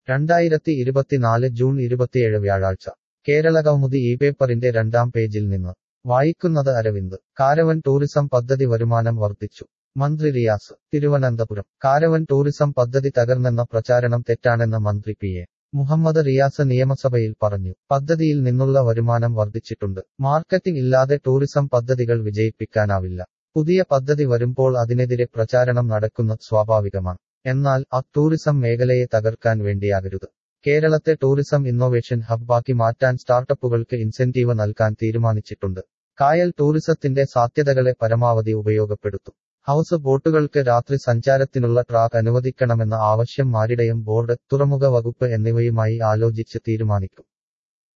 രണ്ടായിരത്തി ഇരുപത്തിനാല് ജൂൺ ഇരുപത്തിയേഴ് വ്യാഴാഴ്ച കേരളകൗമുദി ഈ പേപ്പറിന്റെ രണ്ടാം പേജിൽ നിന്ന് വായിക്കുന്നത് അരവിന്ദ് കാരവൻ ടൂറിസം പദ്ധതി വരുമാനം വർദ്ധിച്ചു മന്ത്രി റിയാസ് തിരുവനന്തപുരം കാരവൻ ടൂറിസം പദ്ധതി തകർന്നെന്ന പ്രചാരണം തെറ്റാണെന്ന് മന്ത്രി പി എ മുഹമ്മദ് റിയാസ് നിയമസഭയിൽ പറഞ്ഞു പദ്ധതിയിൽ നിന്നുള്ള വരുമാനം വർദ്ധിച്ചിട്ടുണ്ട് മാർക്കറ്റിംഗ് ഇല്ലാതെ ടൂറിസം പദ്ധതികൾ വിജയിപ്പിക്കാനാവില്ല പുതിയ പദ്ധതി വരുമ്പോൾ അതിനെതിരെ പ്രചാരണം നടക്കുന്നത് സ്വാഭാവികമാണ് എന്നാൽ ആ ടൂറിസം മേഖലയെ തകർക്കാൻ വേണ്ടിയാകരുത് കേരളത്തെ ടൂറിസം ഇന്നൊവേഷൻ ഹബ്ബാക്കി മാറ്റാൻ സ്റ്റാർട്ടപ്പുകൾക്ക് ഇൻസെന്റീവ് നൽകാൻ തീരുമാനിച്ചിട്ടുണ്ട് കായൽ ടൂറിസത്തിന്റെ സാധ്യതകളെ പരമാവധി ഉപയോഗപ്പെടുത്തും ഹൗസ് ബോട്ടുകൾക്ക് രാത്രി സഞ്ചാരത്തിനുള്ള ട്രാക്ക് അനുവദിക്കണമെന്ന ആവശ്യം മാരിടയം ബോർഡ് തുറമുഖ വകുപ്പ് എന്നിവയുമായി ആലോചിച്ച് തീരുമാനിക്കും